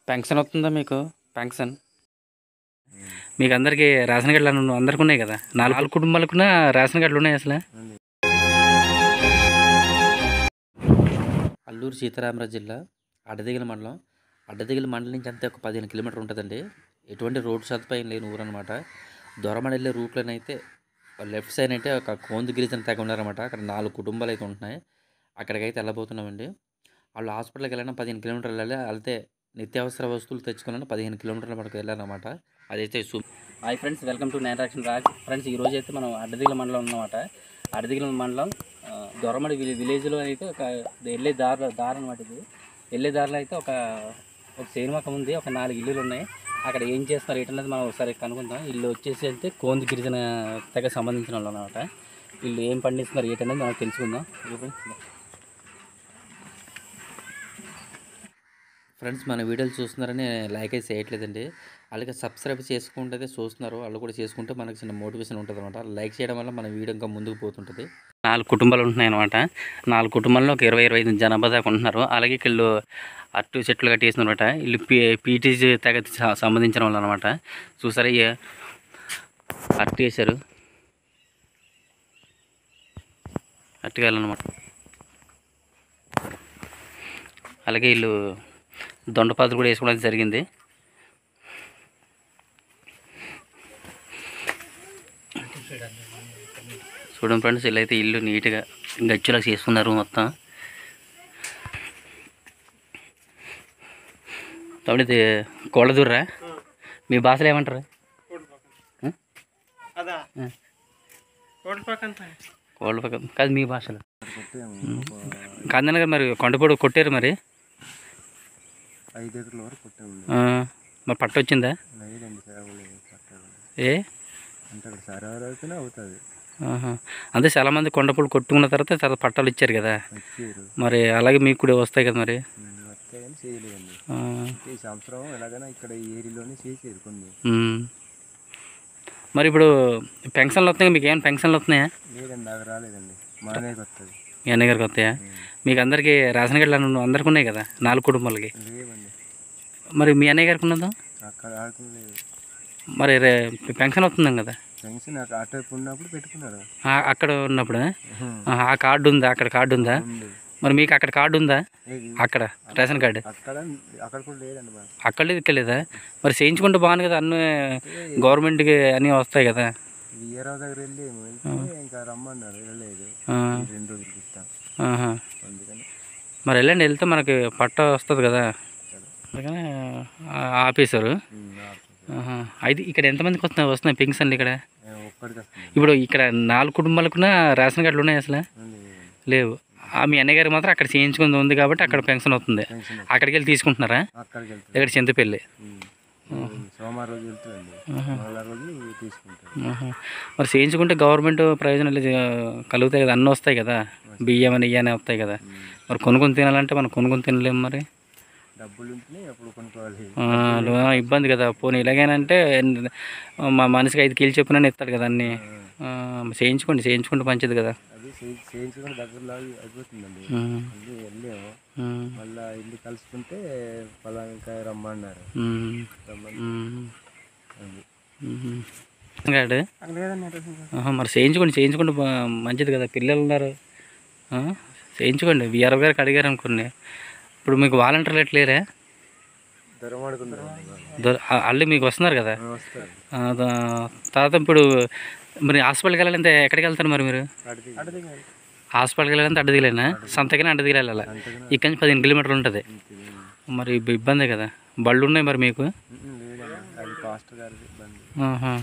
Pension వస్తుందా మీకు pension మీకు అందరికీ రేషన్ కార్డులు అన్ని అందరికి ఉన్నాయి కదా నాలుగు కుటుంబాలకున్న రేషన్ కార్డులు ఉన్నాయి అసలు అల్లూరు సీతారామరాజు జిల్లా అడ్డదిగిల మండలం అడ్డదిగిల మండలం నుంచి అంతే ఒక పదిహేను కిలోమీటర్ ఉంటుందండి ఎటువంటి రోడ్డు సదుపాయం లేని ఊరు అనమాట దూరం వెళ్ళే రూట్లోనైతే లెఫ్ట్ సైడ్ అయితే ఒక కోందు గిరిజన తెగ ఉన్నారన్నమాట అక్కడ నాలుగు కుటుంబాలు అయితే ఉంటున్నాయి అక్కడికైతే వెళ్ళబోతున్నామండి వాళ్ళు హాస్పిటల్కి వెళ్ళినా పదిహేను కిలోమీటర్లు వెళ్ళాలి వెళ్తే నిత్యావసర వస్తువులు తెచ్చుకోవాలన్నా పదిహేను కిలోమీటర్ల మనకు వెళ్ళాలన్నమాట అదైతే సు hi friends welcome to nine action Raj friends ఈ రోజు అయితే మనం అడ్డదిగిల మండలం ఉన్నమాట అడ్డదిగిల మండలం ఆ, దొరమడి విలే విలేజ్లో అయితే ఒక వెళ్ళే దారి దారి అనమాట ఇది వెళ్ళే దారిలో అయితే ఒక ఒక సేనుమకం ఉంది ఒక నాలుగు ఇల్లులు ఉన్నాయి అక్కడ ఏం చేస్తున్నారు ఏంటనేది మనం ఒకసారి కనుక్కుందాం ఇల్లు వచ్చేసి అయితే కోంది గిరిజన తెగ సంబంధించిన వాళ్ళు అనమాట వీళ్ళు ఏం పండిస్తున్నారు ఏంటనేది మనం తెలుసుకుందాం ఫ్రెండ్స్ మన వీడియోలు చూస్తున్నారని లైక్ అయితే చేయట్లేదండి అలాగే సబ్స్క్రైబ్ చేసుకుంటే చూస్తున్నారు వాళ్ళు కూడా చేసుకుంటే మనకి చిన్న మోటివేషన్ ఉంటుంది అనమాట లైక్ చేయడం వల్ల మన వీడియో ఇంకా ముందుకు పోతుంటుంది నాలుగు కుటుంబాలు ఉంటున్నాయి అనమాట నాలుగు కుటుంబాల్లో ఒక ఇరవై ఇరవై ఐదు జనాభా దాకా ఉంటున్నారు అలాగే వీళ్ళు అట్టు చెట్లు కట్టేసినారన్నమాట వీళ్ళు పీ పీటీజీ తెగ స- సంబంధించిన వాళ్ళు అనమాట చూసారా ఈ అట్టు వేశారు అట్టుకాయలన్నమాట అలాగే వీళ్ళు దొండపాత్ర కూడా వేసుకోవడం జరిగింది చూడండి ఫ్రెండ్స్ వీళ్ళైతే ఇల్లు నీట్గా గచ్చులా చేసుకున్నారు మొత్తం తమ్ముడు ఇది కోళ్ళదూర్రా మీ భాషలో ఏమంటారు ఆ? అదా ఆ. రోడ్డు పక్కన కోళ్ళ పక్క కాదు మీ భాషలో కాదనగా మరి కొండపొడు కొట్టారు మరి ఐదు ఎకరాల వరకు కొట్టాము ఆ, మరి పట్ట వచ్చిందా లేదండి సేవలేదు పట్టాలి ఏ అంటే అక్కడ సరవరు అయితేనే అవుతుంది ఆహా. అంటే చాలామంది కొండపొడు కొట్టుకున్న తర్వాత తర్వాత పట్టాలు ఇచ్చారు కదా వచ్చారు మరి అలాగే మీకు కూడా వస్తాయి కదా మరి వస్తే కానీ చేయలేదండి ఆ, ఈ సంవత్సరం ఎలాగైనా ఇక్కడ ఈ ఏరియాలోనే చేసేది కొన్ని ఉమ్. మరి ఇప్పుడు పెన్షన్లు వస్తున్నాయి మీకు ఏమైనా పెన్షన్లు వస్తున్నాయా లేదండి నాకు రాలేదండి మానే వస్తుంది మీ అన్నయ్య గారికి వస్తాయా మీకు అందరికీ రేషన్ కార్డులు అన్ని అందరికి ఉన్నాయి కదా నాలుగు కుటుంబాలకి లేవండి మరి మీ అన్నయ్య గారికి ఉన్నదా అక్కడ ఆడుకోలేదు మరి రే పెన్షన్ వస్తుందాం కదా పెన్షన్ అక్కడ అటు వైపు ఉన్నప్పుడు పెట్టుకున్నాడు ఆ, అక్కడ ఉన్నప్పుడు ఆ, ఆ కార్డు ఉందా అక్కడ కార్డు ఉందా ఉంది మరి మీకు అక్కడ కార్డు ఉందా ఏది? అక్కడ రేషన్ కార్డు అక్కడ అక్కడ కూడా లేదండి మరి అక్కడ లేదు ఇక్కడ లేదా మరి చేయించుకుంటే బాగుంది కదా అన్ని గవర్నమెంట్కి అన్నీ వస్తాయి కదా వీరావు దగ్గర వెళ్ళి వెళ్తే ఇంకా రమ్మన్నారు వెళ్ళలేదు ఆ, ఈ రెండు రోజులకి ఇస్తాం ఆహా. అందుకని మరి వెళ్ళండి వెళ్తే మనకి పట్ట వస్తుంది కదా అందుకని ఆ, ఆపేశారు ఉమ్, ఆపు. ఆహా. అయితే ఇక్కడ ఎంతమందికి వస్తున్నాయి వస్తున్నాయి పెన్షన్లు ఇక్కడ ఏ, ఒక్కడికి వస్తుంది ఇప్పుడు ఇక్కడ నాలుగు కుటుంబాలకున్న రేషన్ కార్డులు ఉన్నాయి అసలు ఉంది. లేవు ఆ, మీ అన్నయ్య గారు మాత్రం అక్కడ చేయించుకుంది ఉంది కాబట్టి అక్కడ పెన్షన్ వస్తుంది పెన్షన్ అక్కడికి వెళ్ళి తీసుకుంటున్నారా అక్కడికి వెళ్తుంది ఇక్కడ చింతపల్లి ఉమ్. సోమవారం రోజు వెళ్తుందండి మంగళవారం రోజు తీసుకుంటారు ఆహా. మరి చేయించుకుంటే గవర్నమెంట్ ప్రయోజనాలు ఆ, కలుగుతాయి కదా అన్నీ వస్తాయి కదా బియ్యం అని ఇయ్యని వస్తాయి కదా మరి కొనుక్కొని తినాలంటే మనం కొనుక్కొని తినలేము మరి డబ్బులు ఉంటేనే అప్పుడు కొనుక్కోవాలి ఆ, లో- ఇబ్బంది కదా పోనీ ఇలాగేనంటే మా మనిషికి ఐదు కేజీలు చెప్పిన ఇస్తాడు కదా అన్నీ ఆ, చేయించుకోండి చేయించుకుంటే మంచిది కదా అది చేయి- చేయించుకొని దగ్గరలో అయిపోతుందండి ఉమ్, మళ్ళీ వెళ్ళాము ఉమ్, మళ్ళీ ఇల్లు కలుసుకుంటే పలానా రమ్మన్నారు ఉమ్, రమ్మని ఉమ్, అది. ఉమ్. కాడు అక్కడ లేదండి రేషన్ కార్డు. ఆహా, మరి చేయించుకోండి చేయించుకుంటే బా- మంచిది కదా పిల్లలు ఉన్నారు ఆ, చేయించుకోండి విఆర్ఓ గారికి అడిగారు అనుకోండి ఇప్పుడు మీకు వాలంటీర్లు ఎట్లేరా ధర్మాడుకుంటారు వాళ్ళు మీకు వస్తున్నారు కదా వస్తారు ఆ, దా- తర్వాత ఇప్పుడు మరి హాస్పిటల్కి వెళ్ళాలంటే ఎక్కడికి వెళ్తారు మరి మీరు అడిగి అడిగి హాస్పిటల్కి వెళ్ళాలంటే అడ్డదిగిలేనా సంతకైనా అడ్డదిగిలి వెళ్ళాలి ఇక్కడి నుంచి పదిహేను కిలోమీటర్లు ఉంటుంది మరి ఇబ్బ- ఇబ్బందే కదా బళ్ళు ఉన్నాయి మరి మీకు లేదండి అది పాస్టర్ గారిది బండి ఆహా.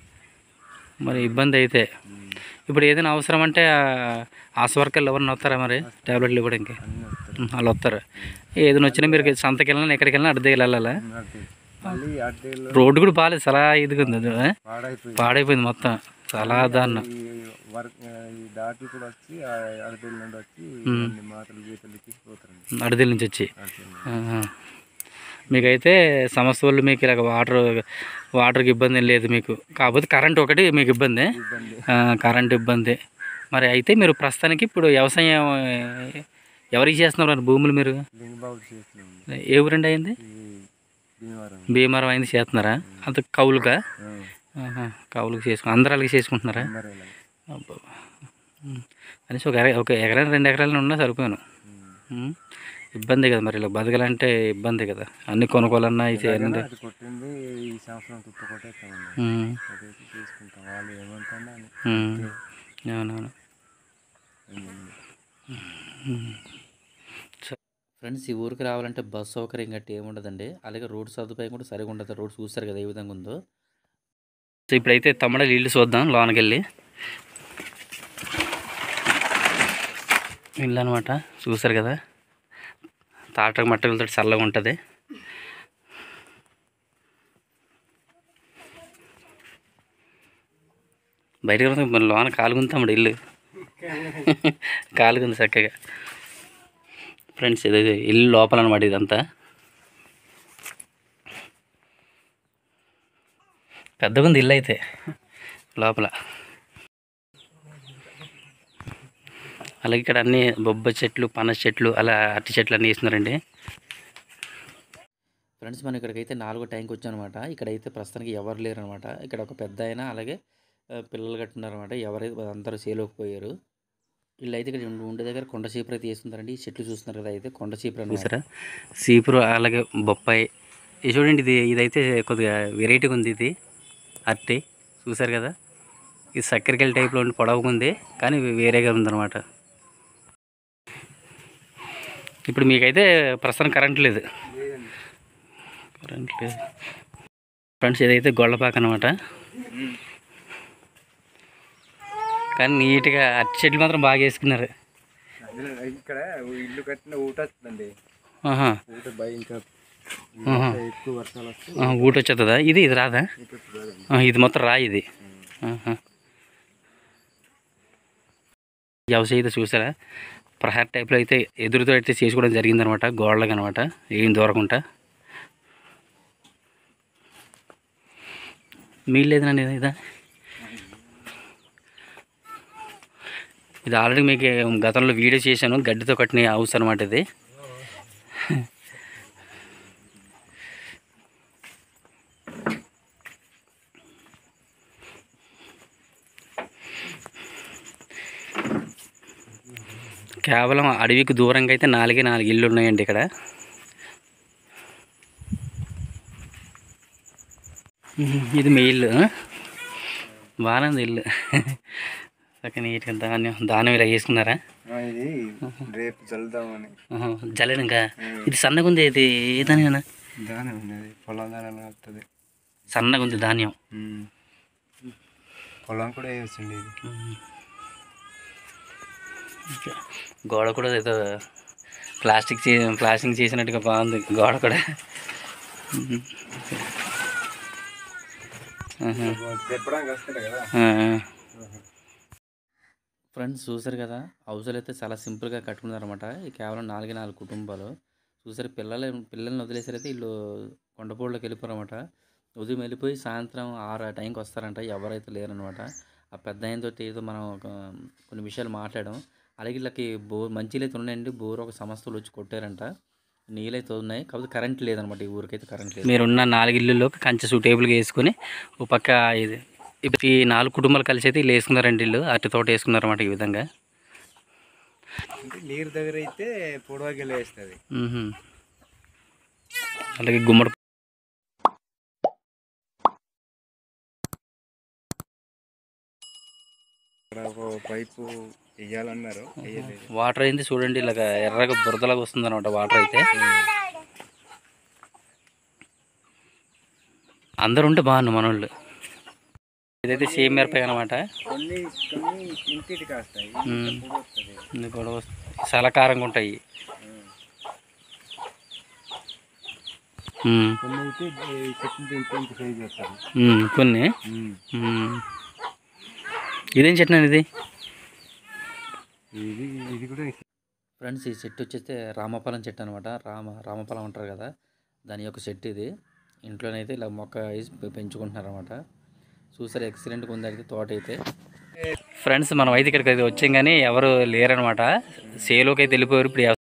మరి ఇబ్బంది అయితే ఇప్పుడు ఏదైనా అవసరం అంటే ఆ, ఆశ వర్కర్లు ఎవరైనా వస్తారా మరి టాబ్లెట్లు ఇవ్వడానికి అన్నీ వస్తారు ఉం, వాళ్ళు వస్తారు ఏదైనా వచ్చినా మీరు సంతకి వెళ్ళినా ఎక్కడికి వెళ్ళినా అడ్డదిగిలి వెళ్ళాలా అడిగి మళ్ళీ అడ్డీలో రోడ్డు కూడా బాగాలేదు చాలా ఇదిగా ఉంది అది, ఆ? పాడైపోయింది పాడైపోయింది మొత్తం చాలా దారుణం ఈ వర్క్ ఈ డాక్టర్ కూడా వచ్చి అడవిల నుండి వచ్చి కొన్ని మాటలు గీతలు తీసుకుపోతారండి అడదిల నుంచి వచ్చి అడవిలో. ఆహా. మీకైతే సమస్య వల్ల మీకు ఇలాగ వాటర్ వాటర్కి ఇబ్బంది ఏం లేదు మీకు కాకపోతే కరెంట్ ఒకటి మీకు ఇబ్బంది ఇబ్బంది ఆ, కరెంట్ ఇబ్బంది మరి అయితే మీరు ప్రస్తుతానికి ఇప్పుడు వ్యవసాయం ఎవరికి చేస్తున్నారు మరి భూములు మీరు లింగబాబు చేసినాం ఏ ఊరండి అయింది ఈ భీమవరం భీమవరం అయింది చేస్తున్నారా అంత కౌలుగా ఆ, ఆహా, కౌలుకి చేసుకు అందరు అలాగే చేసుకుంటున్నారా అందరూ ఇలా. అబ్బా. ఉమ్. కనీసం ఒక ఎకరా ఒక ఎకరా రెండు ఎకరాలు ఉన్నా సరిపోయాను ఉమ్. ఉమ్. ఇబ్బంది కదా మరి ఇలా బతకాలంటే ఇబ్బంది కదా అన్ని కొనుక్కోవాలన్నా ఇది చేయాలంటే అది కొట్టింది ఈ సంవత్సరం తుప్ప కొట్టేస్తామండి ఉమ్. కొట్టేసి తీసుకుంటాం వాళ్ళు ఏమంటుందో అని ఉమ్. అవునవును ఫ్రెండ్స్ ఈ ఊరికి రావాలంటే బస్ సౌకర్యం గట్టి ఏముండదండి అలాగే రోడ్ సదుపాయం కూడా సరిగా ఉండదు రోడ్ చూస్తారు కదా ఏ విధంగా ఉందో సో ఇప్పుడైతే తమ్ముడ ఇల్లు చూద్దాం లోనకి వెళ్ళి ఇల్లు అనమాట చూసారు కదా తాటక మట్టలతో చల్లగా ఉంటుంది బయటకు వస్తే మన లోన కాలుగుంది తమ్ముడు ఇల్లు కాలుగుంది చక్కగా ఫ్రెండ్స్ ఇది ఇల్లు లోపల అనమాట ఇదంతా పెద్దగా ఉంది ఇల్లు అయితే లోపల అలాగే ఇక్కడ అన్ని బొబ్బ చెట్లు పనస చెట్లు అలా అరటి చెట్లు అన్నీ వేస్తున్నారండి ఫ్రెండ్స్ మనం ఇక్కడికైతే నాలుగో ట్యాంక్ వచ్చామన్నమాట ఇక్కడైతే ప్రస్తుతానికి ఎవరు లేరు అనమాట ఇక్కడ ఒక పెద్ద ఆయన అలాగే ఆ, పిల్లలు కట్టున్నారనమాట ఎవరైతే అందరూ సేలోకి పోయారు వీళ్ళు అయితే ఇక్కడ ఉండే- ఉండే దగ్గర కొండ చీపురు అయితే వేస్తుంటారండి ఈ చెట్లు చూస్తున్నారు కదా అయితే కొండ చీపురు చూసారా చీపురు అలాగే బొప్పాయి ఇది చూడండి ఇది ఇదైతే కొద్దిగా వెరైటీగా ఉంది ఇది అరటి చూసారు కదా ఇది చక్కెరకాయల టైప్లో ఉండి పొడవుగా ఉంది కానీ వేరేగా ఉందన్నమాట ఇప్పుడు మీకైతే ప్రస్తుతం కరెంట్ లేదు కరెంట్ లేదు ఫ్రెండ్స్ ఇదైతే గొల్లపాక అనమాట కానీ నీట్గా అరటి చెట్లు మాత్రం బాగా వేసుకున్నారు అందులో ఇక్కడ ఇల్లు కట్టిన ఊట వస్తుందండి ఆహా ఊట భయ ఇంకా ఆహా. ఎక్కువ వర్షాలు వస్తే ఆ, ఊట వచ్చేస్తుందా ఇది ఇది రాదా ఊట వస్తుందండి. ఆ, ఇది మొత్తం రాయి ఇది ఆహా. వ్యవసాయ అయితే చూసారా ప్రహార్ టైప్లో అయితే ఎదురుతో అయితే చేసుకోవడం జరిగిందనమాట గోడలకు అనమాట ఏం దూరకుండా మీరు లేదనండి ఇదా ఇది ఆల్రెడీ మీకు గతంలో వీడియో చేశాను గడ్డితో కట్టిన హౌస్ అనమాట ఇది కేవలం అడవికి దూరంగా అయితే నాలుగే నాలుగు ఇల్లు ఉన్నాయండి ఇక్కడ ఉహు, ఇది మీ ఇల్లు ఆ? బాగానే ఉంది ఇల్లు చక్కగా నీట్గా ధాన్యం ధాన్యం ఇలా వేసుకున్నారా ఆ, ఇది రేపు చల్లుదామని ఆహా, జల్లెడు ఇంకా ఇది సన్నగా ఉంది ఇది ఏ ధాన్యం దానే ఉన్నది పొలం దాని వస్తుంది సన్నగా ఉంది ధాన్యం పొలం కూడా వేయచ్చండి ఇది ఉహు. ఇంకా గోడ కూడా ఏదో ప్లాస్టిక్ చే ప్లాస్టింగ్ చేసినట్టుగా బాగుంది గోడ కూడా ఉహు. ఆహా. తెప్పడానికి వస్తుంది కదా ఫ్రెండ్స్ చూసారు కదా హౌస్లు అయితే చాలా సింపుల్గా కట్టుకున్నారనమాట కేవలం నాలుగే నాలుగు కుటుంబాలు చూసారు పిల్లలు పిల్లల్ని వదిలేసారైతే వీళ్ళు కొండపోళ్ళకి వెళ్ళిపోరన్నమాట ఉదయం వెళ్ళిపోయి సాయంత్రం ఆరు ఆ టైంకి వస్తారంట ఎవరైతే లేరనమాట ఆ పెద్ద ఆయనతో ఏదో మనం ఒక కొన్ని విషయాలు మాట్లాడాం అలాగే వీళ్ళకి బోర్ మంచిలు అయితే ఉన్నాయండి బోర్ ఒక సంస్థలు వచ్చి కొట్టారంట నీళ్ళైతే ఉన్నాయి కాకపోతే కరెంట్ లేదనమాట ఈ ఊరికైతే కరెంట్ లేదు మీరున్న నాలుగు ఇల్లులో కంచె సూటేబుల్గా వేసుకొని ఓ పక్క ఇది ఇప్పుడు ఈ నాలుగు కుటుంబాలు కలిసి అయితే ఇల్లు వేసుకున్నారండి ఇల్లు అరటి తోట వేసుకున్నారన్నమాట ఈ విధంగా అంటే నీరు దగ్గర అయితే పొడవకి వేస్తుంది మ్మ్హ. అలాగే గుమ్మడి ఇక్కడ ఒక పైపు వేయాలన్నారు వేయలేదు వాటర్ అయింది చూడండి ఇలాగ ఎర్రగా బురదలాగా వస్తుంది అనమాట వాటర్ అయితే అందరు ఉంటే బాగుండు మనోళ్ళు ఇదైతే సేమ్ మిరపకాయ అనమాట కొన్ని కొన్ని ఇంటికి కాస్తాయి మ్మ్. పొడి వస్తుంది ఇది కూడా చాలా కారంగా ఉంటాయి మ్మ్. కొన్ని అయితే ఈ చెట్లు ఇంటి ఇంటి సైజ్ చేస్తారు మ్మ్. కొన్ని మ్మ్. ఇదేం చెట్టు అండి ఇది ఇది ఇది కూడా ఫ్రెండ్స్ ఈ చెట్టు వచ్చేస్తే రామఫలం చెట్టు అనమాట రామ రామఫలం అంటారు కదా దాని యొక్క చెట్టు ఇది ఇంట్లోనైతే ఇలా మొక్క వేసి పె- పెంచుకుంటున్నారు అనమాట చూసారు ఎక్సలెంట్గా ఉంది అయితే తోట అయితే ఫ్రెండ్స్ మనం అయితే ఇక్కడికి అయితే వచ్చాం కానీ ఎవరు లేరనమాట సేలోకి అయితే వెళ్ళిపోయారు ఇప్పుడు